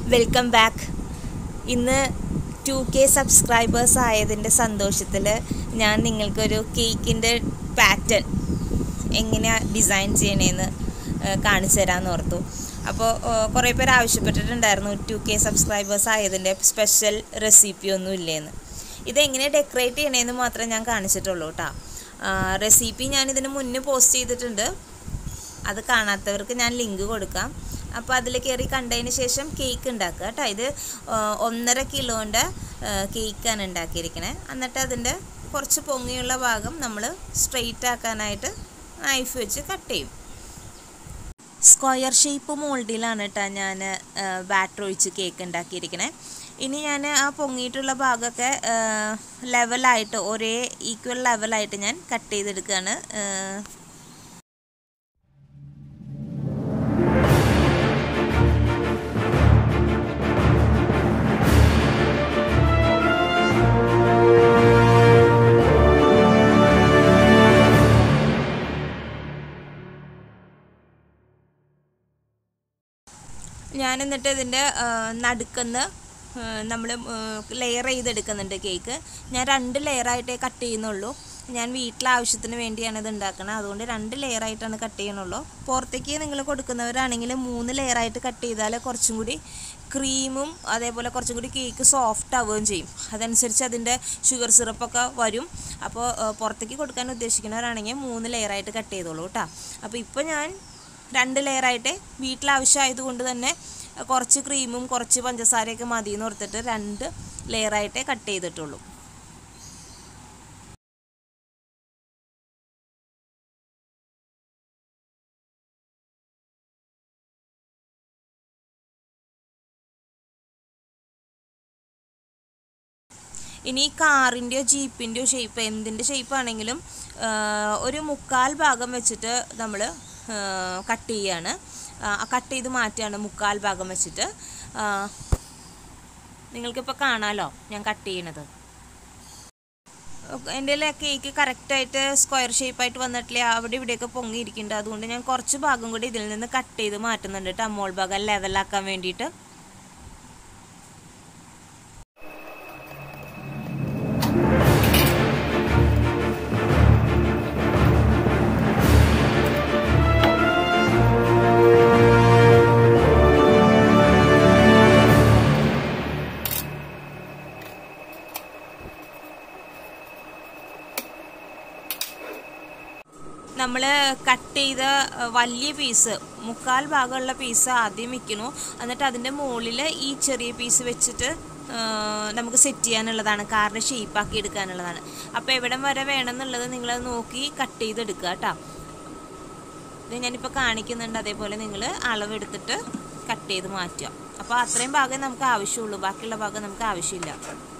welcome back ഇന്ന് two K subscribers ആയതിൻ്റെ സന്തോഷത്തിൽ ഞാൻ നിങ്ങൾക്കൊരു കേക്കിൻ്റെ പാറ്റേൺ എങ്ങനെയാണ് ഡിസൈൻ ചെയ്യണേന്ന് ഏഹ്, കാണിച്ചു തരാമെന്ന് ഓർത്തു അപ്പോൾ കുറേ പേര് ആവശ്യപ്പെട്ടിട്ടുണ്ടായിരുന്നു ടു കെ സബ്സ്ക്രൈബേഴ്സ് ആയതിൻ്റെ സ്പെഷ്യൽ റെസിപ്പി ഒന്നും ഇല്ലേന്ന് ഇതെങ്ങനെ ഡെക്കറേറ്റ് ചെയ്യണേന്ന് മാത്രമേ ഞാൻ കാണിച്ചിട്ടുള്ളൂ കേട്ടോ റെസിപ്പി ഞാൻ ഇതിന് മുന്നേ പോസ്റ്റ് ചെയ്തിട്ടുണ്ട് അത് കാണാത്തവർക്ക് ഞാൻ ലിങ്ക് കൊടുക്കാം അപ്പോൾ അതിൽ കയറി കണ്ടതിന് ശേഷം കേക്ക് ഉണ്ടാക്കുക കേട്ടോ ഇത് ആ, ഒന്നര കിലോൻ്റെ കേക്കാണ് ഉണ്ടാക്കിയിരിക്കണേ എന്നിട്ട് അതിൻ്റെ കുറച്ച് പൊങ്ങിയുള്ള ഭാഗം നമ്മൾ സ്ട്രെയിറ്റ് ആക്കാനായിട്ട് നൈഫ് വെച്ച് കട്ട് ചെയ്യും സ്ക്വയർ ഷേപ്പ് മോൾഡിലാണ് കേട്ടോ ഞാൻ ബാറ്റർ ഒഴിച്ച് കേക്ക് ഉണ്ടാക്കിയിരിക്കണേ ഇനി ഞാൻ ആ പൊങ്ങിയിട്ടുള്ള ഭാഗമൊക്കെ ലെവലായിട്ട് ഒരേ ഈക്വൽ ലെവലായിട്ട് ഞാൻ കട്ട് ചെയ്തെടുക്കുകയാണ് ആ, ഞാൻ എന്നിട്ട് ഇതിൻ്റെ നടുക്കുന്ന് നമ്മൾ ലെയർ ചെയ്തെടുക്കുന്നുണ്ട് കേക്ക് ഞാൻ രണ്ട് ലെയറായിട്ടേ കട്ട് ചെയ്യുന്നുള്ളൂ ഞാൻ വീട്ടിലെ ആവശ്യത്തിന് വേണ്ടിയാണ് ഇത് ഉണ്ടാക്കുന്നത് അതുകൊണ്ട് രണ്ട് ലെയറായിട്ടാണ് കട്ട് ചെയ്യണുള്ളൂ പുറത്തേക്ക് നിങ്ങൾ കൊടുക്കുന്നവരാണെങ്കിൽ മൂന്ന് ലെയറായിട്ട് കട്ട് ചെയ്താൽ കുറച്ചും കൂടി ക്രീമും അതേപോലെ കുറച്ചും കൂടി കേക്ക് സോഫ്റ്റ് ആവുകയും ചെയ്യും അതനുസരിച്ച് അതിൻ്റെ ഷുഗർ സിറപ്പൊക്കെ വരും അപ്പോൾ പുറത്തേക്ക് കൊടുക്കാൻ ഉദ്ദേശിക്കുന്നവരാണെങ്കിൽ മൂന്ന് ലെയറായിട്ട് കട്ട് ചെയ്തോളൂ കേട്ടോ അപ്പോൾ ഇപ്പോൾ ഞാൻ രണ്ട് ലെയറായിട്ട് വീട്ടിലാവശ്യമായതുകൊണ്ട് തന്നെ കുറച്ച് ക്രീമും കുറച്ച് പഞ്ചസാരയൊക്കെ മതി എന്ന് ഓർത്തിട്ട് രണ്ട് ലെയറായിട്ടേ കട്ട് ചെയ്തിട്ടുള്ളൂ ഇനി കാറിൻ്റെയോ ജീപ്പിൻ്റെയോ ഷേപ്പ് എന്തിൻ്റെ ഷേപ്പ് ആണെങ്കിലും ആ, ഒരു മുക്കാൽ ഭാഗം വെച്ചിട്ട് നമ്മൾ കട്ട് ചെയ്യാണ് കട്ട് ചെയ്ത് മാറ്റുകയാണ് മുക്കാൽ ഭാഗം വെച്ചിട്ട് ആ, നിങ്ങൾക്കിപ്പോൾ കാണാമല്ലോ ഞാൻ കട്ട് ചെയ്യണത് എൻ്റെ കേക്ക് കറക്റ്റായിട്ട് സ്ക്വയർ ഷേപ്പായിട്ട് വന്നിട്ടില്ല അവിടെ ഇവിടെയൊക്കെ പൊങ്ങിയിരിക്കുന്നുണ്ട് അതുകൊണ്ട് ഞാൻ കുറച്ച് ഭാഗം കൂടി ഇതിൽ നിന്ന് കട്ട് ചെയ്ത് മാറ്റുന്നുണ്ട് കേട്ടോ മോൾ ഭാഗം ലെവലാക്കാൻ വേണ്ടിയിട്ട് നമ്മൾ കട്ട് ചെയ്ത അഹ്, വലിയ പീസ് മുക്കാൽ ഭാഗമുള്ള പീസ് ആദ്യം വെക്കുന്നു എന്നിട്ട് അതിൻ്റെ മുകളിൽ ഈ ചെറിയ പീസ് വെച്ചിട്ട് ആഹ്, നമുക്ക് സെറ്റ് ചെയ്യാനുള്ളതാണ് കാറിൻ്റെ ഷേപ്പാക്കി എടുക്കാനുള്ളതാണ് അപ്പോൾ എവിടം വരെ വേണമെന്നുള്ളത് നിങ്ങളത് നോക്കി കട്ട് ചെയ്തെടുക്കുക കേട്ടോ ഇത് ഞാനിപ്പോൾ കാണിക്കുന്നുണ്ട് അതേപോലെ നിങ്ങൾ അളവെടുത്തിട്ട് കട്ട് ചെയ്ത് മാറ്റുക അപ്പോൾ അത്രയും ഭാഗം നമുക്ക് ആവശ്യമുള്ളൂ ബാക്കിയുള്ള ഭാഗം നമുക്ക് ആവശ്യമില്ല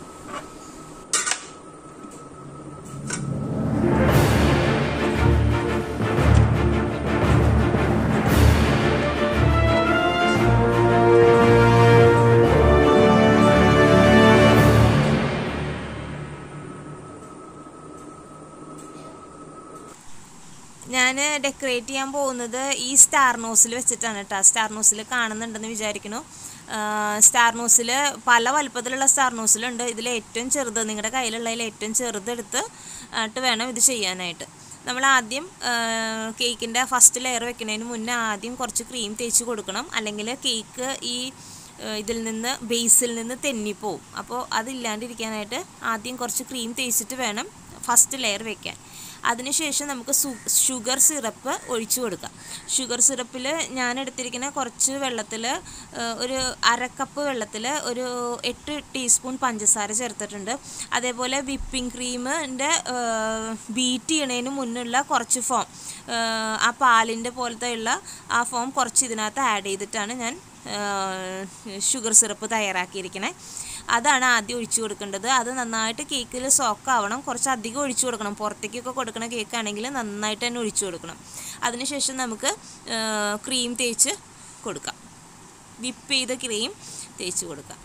ഞാൻ ഡെക്കറേറ്റ് ചെയ്യാൻ പോകുന്നത് ഈ സ്റ്റാർ നോസിൽ വെച്ചിട്ടാണ് കേട്ടോ സ്റ്റാർ നോസിൽ കാണുന്നുണ്ടെന്ന് വിചാരിക്കുന്നു സ്റ്റാർ നോസിൽ പല വലുപ്പത്തിലുള്ള സ്റ്റാർ നോസിലുണ്ട് ഇതിൽ ഏറ്റവും ചെറുത് നിങ്ങളുടെ കയ്യിലുള്ളതിൽ ഏറ്റവും ചെറുതെടുത്ത് ആയിട്ട് വേണം ഇത് ചെയ്യാനായിട്ട് നമ്മൾ ആദ്യം കേക്കിൻ്റെ ഫസ്റ്റ് ലെയർ വെക്കുന്നതിന് മുന്നേ ആദ്യം കുറച്ച് ക്രീം തേച്ച് കൊടുക്കണം അല്ലെങ്കിൽ കേക്ക് ഈ ഏഹ് ഇതിൽ നിന്ന് ബേസിൽ നിന്ന് തെന്നിപ്പോവും അപ്പോൾ അതില്ലാണ്ടിരിക്കാനായിട്ട് ആദ്യം കുറച്ച് ക്രീം തേച്ചിട്ട് വേണം ഫസ്റ്റ് ലെയർ വെക്കാൻ അതിനുശേഷം നമുക്ക് ഷുഗർ സിറപ്പ് ഒഴിച്ചു കൊടുക്കാം ഷുഗർ സിറപ്പിൽ ഞാൻ എടുത്തിരിക്കുന്ന കുറച്ച് വെള്ളത്തിൽ ഒരു അര കപ്പ് വെള്ളത്തിൽ ഒരു എട്ട് ടീസ്പൂൺ പഞ്ചസാര ചേർത്തിട്ടുണ്ട് അതേപോലെ വിപ്പിംഗ് ക്രീമിൻ്റെ ബീറ്റ് ചെയ്യണതിന് മുന്നുള്ള കുറച്ച് ഫോം ആ പാലിൻ്റെ പോലത്തെ ഉള്ള ആ ഫോം കുറച്ച് ഇതിനകത്ത് ആഡ് ചെയ്തിട്ടാണ് ഞാൻ ഷുഗർ സിറപ്പ് തയ്യാറാക്കിയിരിക്കണേ അതാണ് ആദ്യം ഒഴിച്ചു കൊടുക്കേണ്ടത് അത് നന്നായിട്ട് കേക്കിൽ സോക്കാവണം കുറച്ച് അധികം ഒഴിച്ചു കൊടുക്കണം പുറത്തേക്കൊക്കെ കൊടുക്കണ കേക്കാണെങ്കിൽ നന്നായിട്ട് തന്നെ ഒഴിച്ചു കൊടുക്കണം അതിനുശേഷം നമുക്ക് ക്രീം തേച്ച് കൊടുക്കാം വിപ്പ് ചെയ്ത ക്രീം തേച്ച് കൊടുക്കാം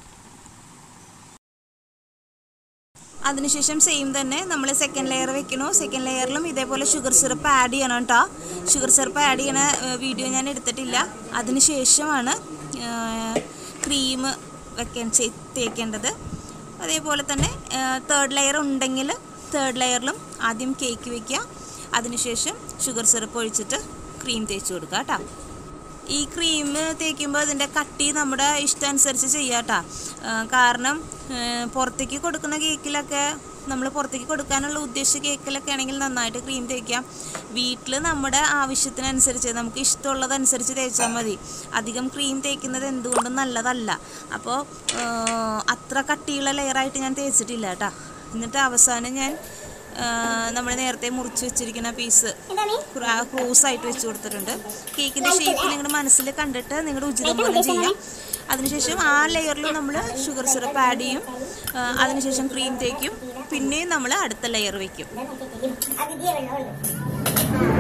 അതിനുശേഷം സെയിം തന്നെ നമ്മൾ സെക്കൻഡ് ലെയർ വെക്കണു സെക്കൻഡ് ലെയറിലും ഇതേപോലെ ഷുഗർ സിറപ്പ് ആഡ് ചെയ്യണം കേട്ടോ ഷുഗർ സിറപ്പ് ആഡ് ചെയ്യണ വീഡിയോ ഞാൻ എടുത്തിട്ടില്ല അതിനുശേഷമാണ് ക്രീം വെക്കാൻ ചെയ്- തേക്കേണ്ടത് അതേപോലെ തന്നെ തേർഡ് ലെയർ ഉണ്ടെങ്കിൽ തേർഡ് ലെയറിലും ആദ്യം കേക്ക് വെക്കുക അതിനുശേഷം ഷുഗർ സിറപ്പ് ഒഴിച്ചിട്ട് ക്രീം തേച്ച് കൊടുക്കുക കേട്ടോ ഈ ക്രീം തേക്കുമ്പോൾ അതിൻ്റെ കട്ടി നമ്മുടെ ഇഷ്ടമനുസരിച്ച് ചെയ്യാം കേട്ടോ കാരണം ആ, പുറത്തേക്ക് കൊടുക്കുന്ന കേക്കിലൊക്കെ നമ്മൾ പുറത്തേക്ക് കൊടുക്കാനുള്ള ഉദ്ദേശിച്ച കേക്കിലൊക്കെ ആണെങ്കിൽ നന്നായിട്ട് ക്രീം തേക്കാം വീട്ടിൽ നമ്മുടെ ആവശ്യത്തിനനുസരിച്ച് നമുക്ക് ഇഷ്ടമുള്ളതനുസരിച്ച് തേച്ചാൽ മതി അധികം ക്രീം തേക്കുന്നത് എന്തുകൊണ്ടും നല്ലതല്ല അപ്പോൾ അത്ര കട്ടിയുള്ള ലെയറായിട്ട് ഞാൻ തേച്ചിട്ടില്ല കേട്ടോ എന്നിട്ട് അവസാനം ഞാൻ നമ്മൾ നേരത്തെ മുറിച്ച് വെച്ചിരിക്കുന്ന പീസ് ക്രൂസ് ആയിട്ട് വെച്ച് കൊടുത്തിട്ടുണ്ട് കേക്കിന്റെ ഷേപ്പ് നിങ്ങളുടെ മനസ്സിൽ കണ്ടിട്ട് നിങ്ങളുടെ ഉചിതം പോലെ ചെയ്യാം അതിനുശേഷം ആ ലെയറിൽ നമ്മൾ ഷുഗർ സിറപ്പ് ആഡ് ചെയ്യും ആ, അതിനുശേഷം ക്രീം തേക്കും പിന്നെയും നമ്മൾ അടുത്ത ലെയർ വെക്കും അതിഥിയെ വെള്ളമുള്ളൂ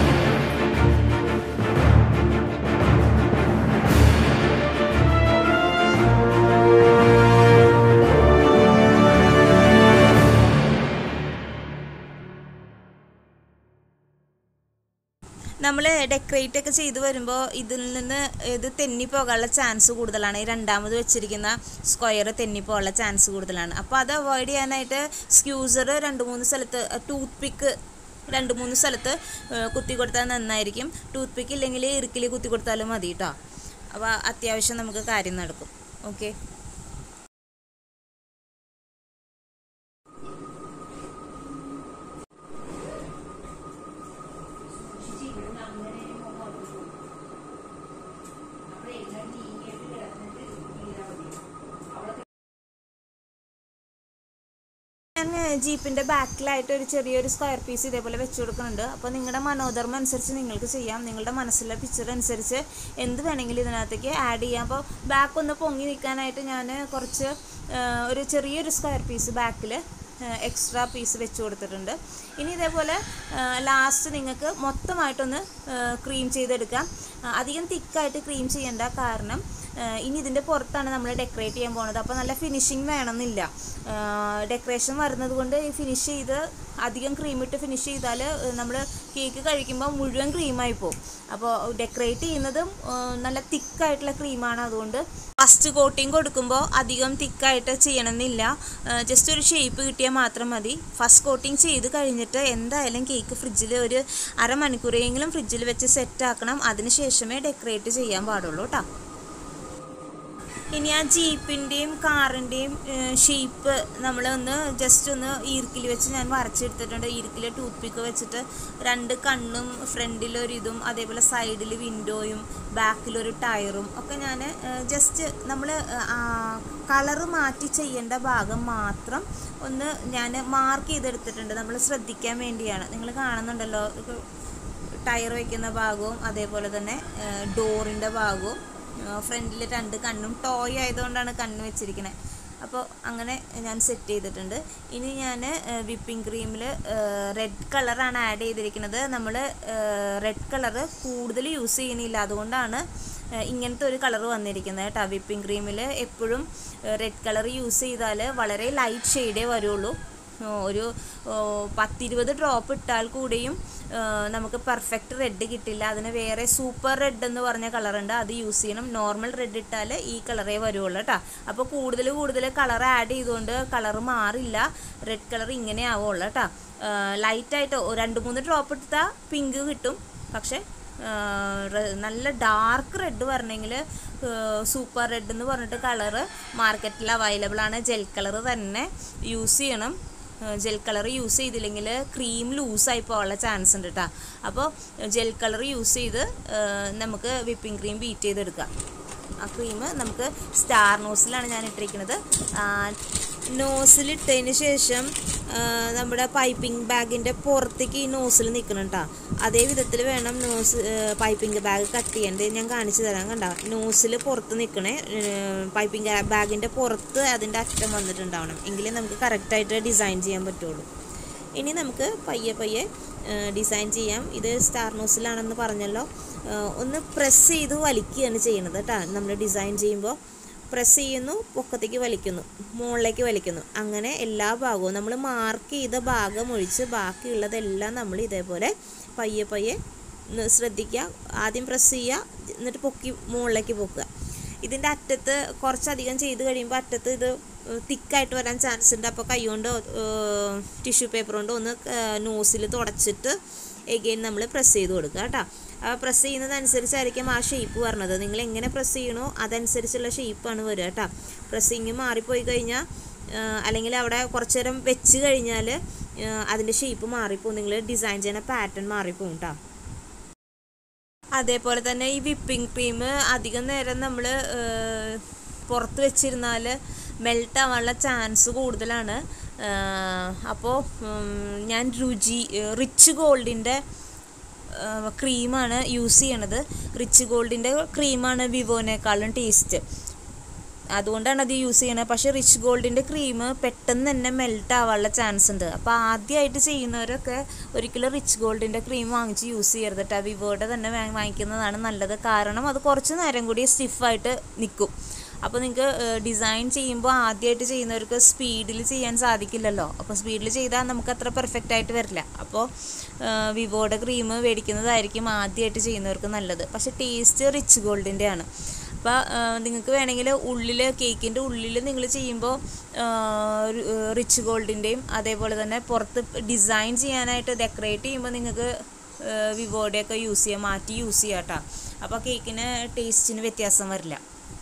നമ്മൾ ഡെക്കറേറ്റ് ഒക്കെ ചെയ്ത് വരുമ്പോൾ ഇതിൽ നിന്ന് ഇത് തെന്നിപ്പോകാനുള്ള ചാൻസ് കൂടുതലാണ് ഈ രണ്ടാമത് വെച്ചിരിക്കുന്ന സ്ക്വയർ തെന്നിപ്പോകാനുള്ള ചാൻസ് കൂടുതലാണ് അപ്പോൾ അത് അവോയ്ഡ് ചെയ്യാനായിട്ട് സ്ക്യൂസർ രണ്ട് മൂന്ന് സ്ഥലത്ത് ടൂത്ത് പിക്ക് രണ്ട് മൂന്ന് സ്ഥലത്ത് ഏഹ്, കുത്തി കൊടുത്താൽ നന്നായിരിക്കും ടൂത്ത് പിക്ക് ഇല്ലെങ്കിൽ ഇറുക്കിൽ കുത്തി കൊടുത്താലും മതി കേട്ടോ അപ്പോൾ അത്യാവശ്യം നമുക്ക് കാര്യം നടക്കും ഓക്കെ ഞാൻ ജീപ്പിൻ്റെ ബാക്കിലായിട്ട് ഒരു ചെറിയൊരു സ്ക്വയർ പീസ് ഇതേപോലെ വെച്ച് കൊടുക്കുന്നുണ്ട് അപ്പോൾ നിങ്ങളുടെ മനോധർമ്മം അനുസരിച്ച് നിങ്ങൾക്ക് ചെയ്യാം നിങ്ങളുടെ മനസ്സിലെ പിക്ചർ അനുസരിച്ച് എന്ത് വേണമെങ്കിലും ഇതിനകത്തേക്ക് ആഡ് ചെയ്യാം അപ്പോൾ ബാക്ക് ഒന്ന് പൊങ്ങി നിൽക്കാനായിട്ട് ഞാൻ കുറച്ച് ആ, ഒരു ചെറിയൊരു സ്ക്വയർ പീസ് ബാക്കിൽ എക്സ്ട്രാ പീസ് വെച്ച് കൊടുത്തിട്ടുണ്ട് ഇനി ഇതേപോലെ ലാസ്റ്റ് നിങ്ങൾക്ക് മൊത്തമായിട്ടൊന്ന് ക്രീം ചെയ്തെടുക്കാം ആ, അധികം തിക്കായിട്ട് ക്രീം ചെയ്യേണ്ട കാരണം ആ, ഇനി ഇതിൻ്റെ പുറത്താണ് നമ്മൾ ഡെക്കറേറ്റ് ചെയ്യാൻ പോകുന്നത് അപ്പോൾ നല്ല ഫിനിഷിങ് വേണമെന്നില്ല ഡെക്കറേഷൻ വരുന്നത് കൊണ്ട് ഈ ഫിനിഷ് ചെയ്ത് അധികം ക്രീം ഇട്ട് ഫിനിഷ് ചെയ്താൽ നമ്മൾ കേക്ക് കഴിക്കുമ്പോൾ മുഴുവൻ ക്രീമായി പോകും അപ്പോൾ ഡെക്കറേറ്റ് ചെയ്യുന്നതും ആ, നല്ല തിക്കായിട്ടുള്ള ക്രീമാണ് അതുകൊണ്ട് ഫസ്റ്റ് കോട്ടിങ് കൊടുക്കുമ്പോൾ അധികം തിക്കായിട്ട് ചെയ്യണമെന്നില്ല ജസ്റ്റ് ഒരു ഷേപ്പ് കിട്ടിയാൽ മാത്രം മതി ഫസ്റ്റ് കോട്ടിങ് ചെയ്ത് കഴിഞ്ഞിട്ട് എന്തായാലും കേക്ക് ഫ്രിഡ്ജിൽ ഒരു അരമണിക്കൂറെങ്കിലും ഫ്രിഡ്ജിൽ വെച്ച് സെറ്റ് ആക്കണം അതിന് ശേഷമേ ഡെക്കറേറ്റ് ചെയ്യാൻ പാടുള്ളൂ കേട്ടോ ഇനി ആ ജീപ്പിൻ്റെയും കാറിൻ്റെയും ഷേപ്പ് നമ്മളൊന്ന് ജസ്റ്റ് ഒന്ന് ഈർക്കിൽ വെച്ച് ഞാൻ വരച്ചെടുത്തിട്ടുണ്ട് ഈർക്കിൽ ടൂത്ത് പിക്ക് വെച്ചിട്ട് രണ്ട് കണ്ണും ഫ്രണ്ടിലൊരു ഇതും അതേപോലെ സൈഡിൽ വിൻഡോയും ബാക്കിലൊരു ടയറും ഒക്കെ ഞാൻ ജസ്റ്റ് നമ്മൾ കളറ് മാറ്റി ചെയ്യേണ്ട ഭാഗം മാത്രം ഒന്ന് ഞാൻ മാർക്ക് ചെയ്തെടുത്തിട്ടുണ്ട് നമ്മൾ ശ്രദ്ധിക്കാൻ വേണ്ടിയാണ് നിങ്ങൾ കാണുന്നുണ്ടല്ലോ ഇത് ടയർ വയ്ക്കുന്ന ഭാഗവും അതേപോലെ തന്നെ ഡോറിൻ്റെ ഭാഗവും ഫ്രണ്ടിൽ രണ്ട് കണ്ണും ടോയ് ആയതുകൊണ്ടാണ് കണ്ണ് വെച്ചിരിക്കുന്നത് അപ്പോൾ അങ്ങനെ ഞാൻ സെറ്റ് ചെയ്തിട്ടുണ്ട് ഇനി ഞാൻ വിപ്പിംഗ് ക്രീമിൽ റെഡ് കളറാണ് ആഡ് ചെയ്തിരിക്കുന്നത് നമ്മൾ റെഡ് കളറ് കൂടുതൽ യൂസ് ചെയ്യുന്നില്ല അതുകൊണ്ടാണ് ഏഹ് ഇങ്ങനത്തെ ഒരു കളർ വന്നിരിക്കുന്നത് കേട്ടോ വിപ്പിംഗ് ക്രീമിൽ എപ്പോഴും റെഡ് കളർ യൂസ് ചെയ്താൽ വളരെ ലൈറ്റ് ഷെയ്ഡേ വരുള്ളൂ ഓ, ഒരു ഓ, പത്തിരുപത് ഡ്രോപ്പ് ഇട്ടാൽ കൂടിയും ആ, നമുക്ക് പെർഫെക്റ്റ് റെഡ് കിട്ടില്ല അതിന് വേറെ സൂപ്പർ റെഡ് എന്ന് പറഞ്ഞ കളറുണ്ട് അത് യൂസ് ചെയ്യണം നോർമൽ റെഡ് ഇട്ടാൽ ഈ കളറേ വരുള്ളൂ കേട്ടോ അപ്പോൾ കൂടുതൽ കൂടുതൽ കളർ ആഡ് ചെയ്തുകൊണ്ട് കളർ മാറില്ല റെഡ് കളർ ഇങ്ങനെ ആവുള്ളൂ കേട്ടോ ലൈറ്റായിട്ട് രണ്ട് മൂന്ന് ഡ്രോപ്പ് എടുത്താൽ പിങ്ക് കിട്ടും പക്ഷേ ആ, റെ- നല്ല ഡാർക്ക് റെഡ് വരണമെങ്കിൽ സൂപ്പർ റെഡ് എന്ന് പറഞ്ഞിട്ട് കളറ് മാർക്കറ്റിൽ അവൈലബിൾ ആണ് ജെൽ കളർ തന്നെ യൂസ് ചെയ്യണം ജെൽ കളർ യൂസ് ചെയ്തില്ലെങ്കിൽ ക്രീം ലൂസായി പോകാനുള്ള ചാൻസ് ഉണ്ട് കേട്ടോ അപ്പോൾ ജെൽ കളർ യൂസ് ചെയ്ത് ആ, നമുക്ക് വിപ്പിംഗ് ക്രീം ബീറ്റ് ചെയ്തെടുക്കാം ആ ക്രീം നമുക്ക് സ്റ്റാർ നോസിലാണ് ഞാൻ ഇട്ടിരിക്കുന്നത് നോസിലിട്ടതിന് ശേഷം ആ, നമ്മുടെ പൈപ്പിംഗ് ബാഗിൻ്റെ പുറത്തേക്ക് ഈ നോസിൽ നിൽക്കണം കേട്ടോ അതേ വിധത്തിൽ വേണം നോസ് പൈപ്പിംഗ് ബാഗ് കട്ട് ചെയ്യേണ്ടത് ഞാൻ കാണിച്ചു തരാം കണ്ട നോസിൽ പുറത്ത് നിൽക്കണേ പൈപ്പിംഗ് ബാഗിൻ്റെ പുറത്ത് അതിൻ്റെ അറ്റം വന്നിട്ടുണ്ടാവണം എങ്കിലേ നമുക്ക് കറക്റ്റായിട്ട് ഡിസൈൻ ചെയ്യാൻ പറ്റുള്ളൂ ഇനി നമുക്ക് പയ്യെ പയ്യെ ഡിസൈൻ ചെയ്യാം ഇത് സ്റ്റാർ നോസിലാണെന്ന് പറഞ്ഞല്ലോ ആ, ഒന്ന് പ്രസ് ചെയ്ത് വലിക്കുകയാണ് ചെയ്യുന്നത് കേട്ടോ നമ്മൾ ഡിസൈൻ ചെയ്യുമ്പോൾ പ്രസ് ചെയ്യുന്നു പൊക്കത്തേക്ക് വലിക്കുന്നു മുകളിലേക്ക് വലിക്കുന്നു അങ്ങനെ എല്ലാ ഭാഗവും നമ്മൾ മാർക്ക് ചെയ്ത ഭാഗം ഒഴിച്ച് ബാക്കിയുള്ളതെല്ലാം നമ്മൾ ഇതേപോലെ പയ്യെ പയ്യെ ഒന്ന് ശ്രദ്ധിക്കുക ആദ്യം പ്രസ് ചെയ്യുക എന്നിട്ട് പൊക്കി മുകളിലേക്ക് പൊക്കുക ഇതിൻ്റെ അറ്റത്ത് കുറച്ചധികം ചെയ്ത് കഴിയുമ്പോൾ അറ്റത്ത് ഇത് തിക്കായിട്ട് വരാൻ ചാൻസ് ഉണ്ട് അപ്പോൾ കൈ കൊണ്ട് ടിഷ്യൂ പേപ്പർ കൊണ്ട് ഒന്ന് നോസിൽ തുടച്ചിട്ട് എഗെയിൻ നമ്മൾ പ്രസ് ചെയ്ത് കൊടുക്കുക കേട്ടോ ആ പ്രസ് ചെയ്യുന്നതനുസരിച്ചായിരിക്കും ആ ഷേപ്പ് വരണത് നിങ്ങൾ എങ്ങനെ പ്രസ് ചെയ്യണോ അതനുസരിച്ചുള്ള ഷേപ്പാണ് വരിക കേട്ടോ പ്രസ്സിങ് മാറിപ്പോയി കഴിഞ്ഞാൽ അല്ലെങ്കിൽ അവിടെ കുറച്ച് നേരം വെച്ച് കഴിഞ്ഞാൽ അതിൻ്റെ ഷേപ്പ് മാറിപ്പോവും നിങ്ങൾ ഡിസൈൻ ചെയ്യുന്ന പാറ്റേൺ മാറിപ്പോവും കേട്ടോ അതേപോലെ തന്നെ ഈ വിപ്പിംഗ് ക്രീം അധികം നേരം നമ്മൾ പുറത്ത് വെച്ചിരുന്നാൽ മെൽട്ട് ആവാനുള്ള ചാൻസ് കൂടുതലാണ് അപ്പോൾ ഞാൻ രുചി റിച്ച് ഗോൾഡിൻ്റെ ക്രീമാണ് യൂസ് ചെയ്യണത് റിച്ച് ഗോൾഡിൻ്റെ ക്രീമാണ് വിവോനേക്കാളും ടേസ്റ്റ് അതുകൊണ്ടാണ് അത് യൂസ് ചെയ്യണത് പക്ഷേ റിച്ച് ഗോൾഡിൻ്റെ ക്രീം പെട്ടെന്ന് തന്നെ മെൽറ്റ് ആവാനുള്ള ചാൻസ് ഉണ്ട് അപ്പോൾ ആദ്യമായിട്ട് ചെയ്യുന്നവരൊക്കെ ഒരിക്കലും റിച്ച് ഗോൾഡിൻ്റെ ക്രീം വാങ്ങിച്ച് യൂസ് ചെയ്യരുത് കേട്ടോ വിവോയുടെ തന്നെ വാ- വാങ്ങിക്കുന്നതാണ് നല്ലത് കാരണം അത് കുറച്ച് നേരം കൂടി സ്റ്റിഫായിട്ട് നിൽക്കും അപ്പോൾ നിങ്ങൾക്ക് ഡിസൈൻ ചെയ്യുമ്പോൾ ആദ്യമായിട്ട് ചെയ്യുന്നവർക്ക് സ്പീഡിൽ ചെയ്യാൻ സാധിക്കില്ലല്ലോ അപ്പോൾ സ്പീഡിൽ ചെയ്താൽ നമുക്ക് അത്ര പെർഫെക്റ്റ് ആയിട്ട് വരില്ല അപ്പോൾ വിവോയുടെ ക്രീം മേടിക്കുന്നതായിരിക്കും ആദ്യമായിട്ട് ചെയ്യുന്നവർക്ക് നല്ലത് പക്ഷേ ടേസ്റ്റ് റിച്ച് ഗോൾഡിൻ്റെ ആണ് അപ്പോൾ നിങ്ങൾക്ക് വേണമെങ്കിൽ ഉള്ളിൽ കേക്കിൻ്റെ ഉള്ളിൽ നിങ്ങൾ ചെയ്യുമ്പോൾ റിച്ച് ഗോൾഡിൻ്റെയും അതേപോലെ തന്നെ പുറത്ത് ഡിസൈൻ ചെയ്യാനായിട്ട് ഡെക്കറേറ്റ് ചെയ്യുമ്പോൾ നിങ്ങൾക്ക് വിവോയുടെയൊക്കെ യൂസ് ചെയ്യാം മാറ്റി യൂസ് ചെയ്യാം കേട്ടോ അപ്പോൾ കേക്കിന് ടേസ്റ്റിന് വ്യത്യാസം വരില്ല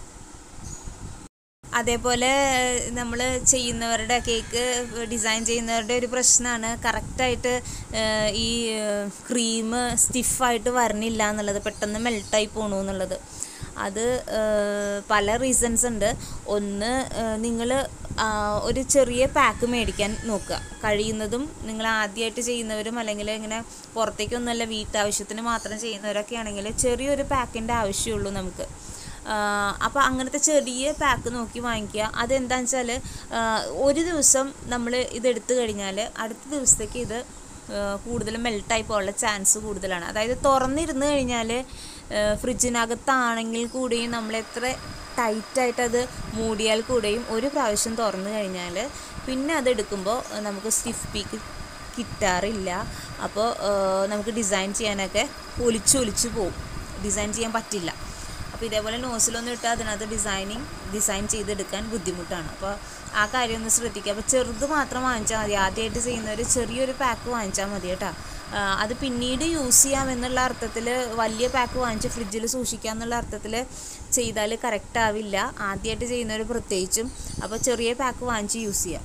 അതേപോലെ നമ്മൾ ചെയ്യുന്നവരുടെ കേക്ക് ഡിസൈൻ ചെയ്യുന്നവരുടെ ഒരു പ്രശ്നമാണ് കറക്റ്റായിട്ട് ഈ ക്രീം സ്റ്റിഫായിട്ട് വരണില്ല എന്നുള്ളത് പെട്ടെന്ന് മെൽട്ടായി പോണു എന്നുള്ളത് അത് ഏഹ്, പല റീസൺസ് ഉണ്ട് ഒന്ന് നിങ്ങൾ ഒരു ചെറിയ പാക്ക് മേടിക്കാൻ നോക്കുക കഴിയുന്നതും നിങ്ങൾ ആദ്യമായിട്ട് ചെയ്യുന്നവരും അല്ലെങ്കിൽ ഇങ്ങനെ പുറത്തേക്കൊന്നുമല്ല വീട്ടാവശ്യത്തിന് മാത്രം ചെയ്യുന്നവരൊക്കെ ആണെങ്കിൽ ചെറിയൊരു പാക്കിൻ്റെ ആവശ്യമുള്ളൂ നമുക്ക് അപ്പോൾ അങ്ങനത്തെ ചെറിയ പാക്ക് നോക്കി വാങ്ങിക്കുക അതെന്താണെന്ന് വെച്ചാൽ ഒരു ദിവസം നമ്മൾ ഇതെടുത്തു കഴിഞ്ഞാൽ അടുത്ത ദിവസത്തേക്ക് ഇത് കൂടുതൽ മെൽട്ടായി പോകാനുള്ള ചാൻസ് കൂടുതലാണ് അതായത് തുറന്നിരുന്ന് കഴിഞ്ഞാൽ ഫ്രിഡ്ജിനകത്താണെങ്കിൽ കൂടിയും നമ്മൾ എത്ര ടൈറ്റായിട്ട് അത് മൂടിയാൽ കൂടെയും ഒരു പ്രാവശ്യം തുറന്നു കഴിഞ്ഞാൽ പിന്നെ അത് എടുക്കുമ്പോൾ നമുക്ക് സ്റ്റിഫ് പീക്ക് കിട്ടാറില്ല അപ്പോൾ നമുക്ക് ഡിസൈൻ ചെയ്യാനൊക്കെ ഒലിച്ചൊലിച്ച് പോവും ഡിസൈൻ ചെയ്യാൻ പറ്റില്ല അപ്പോൾ ഇതേപോലെ നോസിലൊന്നും ഇട്ടാൽ അതിനകത്ത് ഡിസൈനിങ് ഡിസൈൻ ചെയ്തെടുക്കാൻ ബുദ്ധിമുട്ടാണ് അപ്പോൾ ആ കാര്യം ഒന്ന് ശ്രദ്ധിക്കുക അപ്പോൾ ചെറുത് മാത്രം വാങ്ങിച്ചാൽ മതി ആദ്യമായിട്ട് ചെയ്യുന്നവർ ചെറിയൊരു പാക്ക് വാങ്ങിച്ചാൽ മതി കേട്ടോ ആ, അത് പിന്നീട് യൂസ് ചെയ്യാം എന്നുള്ള അർത്ഥത്തിൽ വലിയ പാക്ക് വാങ്ങിച്ച് ഫ്രിഡ്ജിൽ സൂക്ഷിക്കാം എന്നുള്ള അർത്ഥത്തിൽ ചെയ്താൽ കറക്റ്റ് ആവില്ല ആദ്യമായിട്ട് ചെയ്യുന്നവർ പ്രത്യേകിച്ചും അപ്പോൾ ചെറിയ പാക്ക് വാങ്ങിച്ച് യൂസ് ചെയ്യാം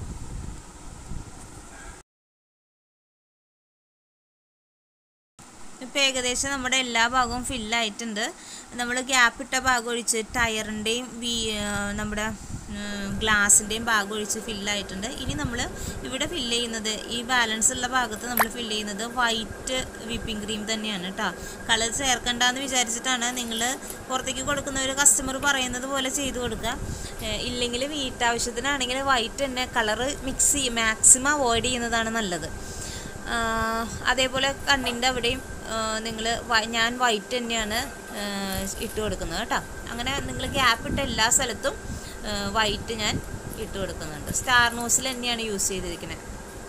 ഇപ്പം ഏകദേശം നമ്മുടെ എല്ലാ ഭാഗവും ഫില്ലായിട്ടുണ്ട് നമ്മൾ ഗ്യാപ്പ് ഇട്ട ഭാഗം ഒഴിച്ച് ടയറിൻ്റെയും വീ ആ, നമ്മുടെ ഗ്ലാസിൻ്റെയും ഭാഗം ഒഴിച്ച് ഫില്ലായിട്ടുണ്ട് ഇനി നമ്മൾ ഇവിടെ ഫില്ല് ചെയ്യുന്നത് ഈ ബാലൻസ് ഉള്ള ഭാഗത്ത് നമ്മൾ ഫില്ല് ചെയ്യുന്നത് വൈറ്റ് വിപ്പിംഗ് ക്രീം തന്നെയാണ് കേട്ടോ കളർ ചേർക്കണ്ടെന്ന് വിചാരിച്ചിട്ടാണ് നിങ്ങൾ പുറത്തേക്ക് കൊടുക്കുന്ന ഒരു കസ്റ്റമർ പറയുന്നത് പോലെ ചെയ്ത് കൊടുക്കുക ഏഹ് ഇല്ലെങ്കിൽ വീട്ടാവശ്യത്തിനാണെങ്കിൽ വൈറ്റ് തന്നെ കളറ് മിക്സ് ചെയ്യും മാക്സിമം അവോയ്ഡ് ചെയ്യുന്നതാണ് നല്ലത് ആഹ് അതേപോലെ കണ്ണിൻ്റെ അവിടെയും നിങ്ങൾ ഞാൻ വൈറ്റ് തന്നെയാണ് ആഹ് ഇട്ട് കൊടുക്കുന്നത് കേട്ടോ അങ്ങനെ നിങ്ങൾ ഗ്യാപ്പ് ഇട്ട എല്ലാ സ്ഥലത്തും വൈറ്റ് ഞാൻ ഇട്ട് കൊടുക്കുന്നുണ്ട് സ്റ്റാർ നോസിൽ തന്നെയാണ് യൂസ് ചെയ്തിരിക്കുന്നത്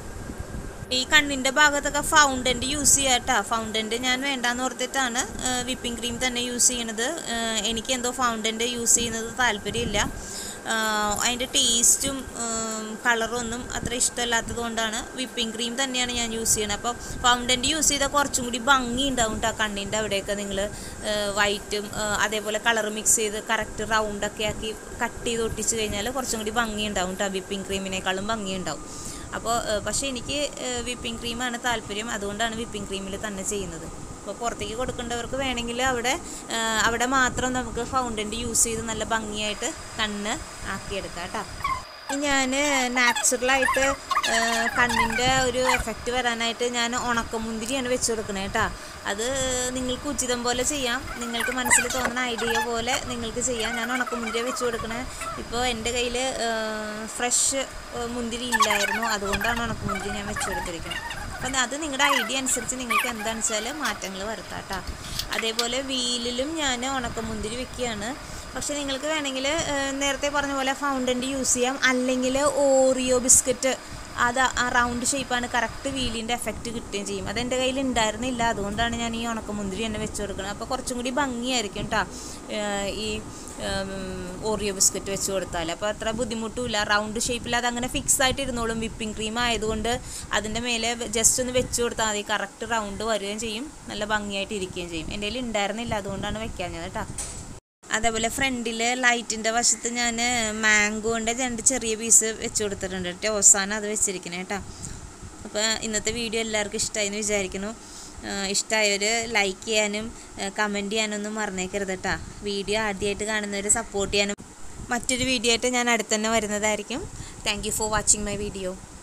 ഈ കണ്ണിൻ്റെ ഭാഗത്തൊക്കെ ഫൗണ്ടൻ്റ് യൂസ് ചെയ്യുക കേട്ടോ ഫൗണ്ടൻ്റ് ഞാൻ വേണ്ടാന്ന് ഓർത്തിട്ടാണ് വിപ്പിംഗ് ക്രീം തന്നെ യൂസ് ചെയ്യണത് ഏഹ് എനിക്ക് എന്തോ ഫൗണ്ടൻ്റ് യൂസ് ചെയ്യുന്നത് താല്പര്യമില്ല അതിൻ്റെ ടേസ്റ്റും കളറും ഒന്നും അത്ര ഇഷ്ടമല്ലാത്തത് കൊണ്ടാണ് വിപ്പിംഗ് ക്രീം തന്നെയാണ് ഞാൻ യൂസ് ചെയ്യണത് അപ്പോൾ ഫൗണ്ടൻ്റ് യൂസ് ചെയ്താൽ കുറച്ചും കൂടി ഭംഗി ഉണ്ടാവും കേട്ടോ കണ്ണിൻ്റെ അവിടെയൊക്കെ നിങ്ങൾ വൈറ്റും അതേപോലെ കളർ മിക്സ് ചെയ്ത് കറക്റ്റ് റൗണ്ടൊക്കെ ആക്കി കട്ട് ചെയ്ത് ഒട്ടിച്ച് കഴിഞ്ഞാൽ കുറച്ചും കൂടി ഭംഗി ഉണ്ടാവും കേട്ടോ വിപ്പിംഗ് ക്രീമിനേക്കാളും ഭംഗി ഉണ്ടാവും അപ്പോൾ പക്ഷേ എനിക്ക് വിപ്പിംഗ് ക്രീമാണ് താല്പര്യം അതുകൊണ്ടാണ് വിപ്പിംഗ് ക്രീമിൽ തന്നെ ചെയ്യുന്നത് അപ്പോൾ പുറത്തേക്ക് കൊടുക്കേണ്ടവർക്ക് വേണമെങ്കിൽ അവിടെ ആ, അവിടെ മാത്രം നമുക്ക് ഫൗണ്ടൻ്റ് യൂസ് ചെയ്ത് നല്ല ഭംഗിയായിട്ട് കണ്ണ് ആക്കിയെടുക്കാം കേട്ടോ ഞാൻ നാച്ചുറലായിട്ട് കണ്ണിൻ്റെ ഒരു എഫക്റ്റ് വരാനായിട്ട് ഞാൻ ഉണക്കമുന്തിരിയാണ് വെച്ച് കൊടുക്കണേ കേട്ടോ അത് നിങ്ങൾക്ക് ഉചിതം പോലെ ചെയ്യാം നിങ്ങൾക്ക് മനസ്സിൽ തോന്നുന്ന ഐഡിയ പോലെ നിങ്ങൾക്ക് ചെയ്യാം ഞാൻ ഉണക്കമുന്തിരി വെച്ച് കൊടുക്കണേ ഇപ്പോൾ എൻ്റെ കയ്യിൽ ഫ്രഷ് മുന്തിരി ഇല്ലായിരുന്നു അതുകൊണ്ടാണ് ഉണക്കമുന്തിരി ഞാൻ വെച്ച് കൊടുത്തിരിക്കുന്നത് അപ്പം അത് നിങ്ങളുടെ ഐഡിയ അനുസരിച്ച് നിങ്ങൾക്ക് എന്താണെന്ന് വെച്ചാൽ മാറ്റങ്ങൾ വരുത്താം കേട്ടോ അതേപോലെ വീലിലും ഞാൻ ഉണക്കമുന്തിരി വെക്കുകയാണ് പക്ഷെ നിങ്ങൾക്ക് വേണമെങ്കിൽ നേരത്തെ പറഞ്ഞ പോലെ ഫൗണ്ടൻ്റ് യൂസ് ചെയ്യാം അല്ലെങ്കിൽ ഓറിയോ ബിസ്ക്കറ്റ് അത് ആ റൗണ്ട് ഷേപ്പാണ് കറക്റ്റ് വീലിൻ്റെ എഫക്റ്റ് കിട്ടുകയും ചെയ്യും അതെൻ്റെ കയ്യിൽ ഉണ്ടായിരുന്നില്ല അതുകൊണ്ടാണ് ഞാൻ ഈ ഉണക്കമുന്തിരി തന്നെ വെച്ച് കൊടുക്കുന്നത് അപ്പോൾ കുറച്ചും കൂടി ഭംഗിയായിരിക്കും കേട്ടോ ഈ ഓറിയോ ബിസ്ക്കറ്റ് വെച്ച് കൊടുത്താൽ അപ്പോൾ അത്ര ബുദ്ധിമുട്ടുമില്ല റൗണ്ട് ഷേപ്പിൽ അതങ്ങനെ ഫിക്സ് ആയിട്ട് ഇരുന്നോളും വിപ്പിംഗ് ക്രീം ആയതുകൊണ്ട് അതിൻ്റെ മേലെ ജസ്റ്റ് ഒന്ന് വെച്ച് കൊടുത്താൽ മതി കറക്റ്റ് റൗണ്ട് വരികയും ചെയ്യും നല്ല ഭംഗിയായിട്ട് ഇരിക്കുകയും ചെയ്യും എൻ്റെ കയ്യിൽ ഉണ്ടായിരുന്നില്ല അതുകൊണ്ടാണ് വെക്കാഞ്ഞത് കേട്ടോ അതേപോലെ ഫ്രണ്ടിൽ ലൈറ്റിൻ്റെ വശത്ത് ഞാൻ മാംഗോൻ്റെ രണ്ട് ചെറിയ പീസ് വെച്ച് കൊടുത്തിട്ടുണ്ട് കേട്ടോ അവസാനം അത് വെച്ചിരിക്കണേ കേട്ടോ അപ്പോൾ ഇന്നത്തെ വീഡിയോ എല്ലാവർക്കും ഇഷ്ടമായി എന്ന് വിചാരിക്കുന്നു ഇഷ്ടമായവർ ലൈക്ക് ചെയ്യാനും കമൻറ്റ് ചെയ്യാനൊന്നും മറന്നേക്കരുത് കേട്ടോ വീഡിയോ ആദ്യമായിട്ട് കാണുന്നവർ സപ്പോർട്ട് ചെയ്യാനും മറ്റൊരു വീഡിയോ ആയിട്ട് ഞാൻ അടുത്ത് തന്നെ വരുന്നതായിരിക്കും thank you for watching my video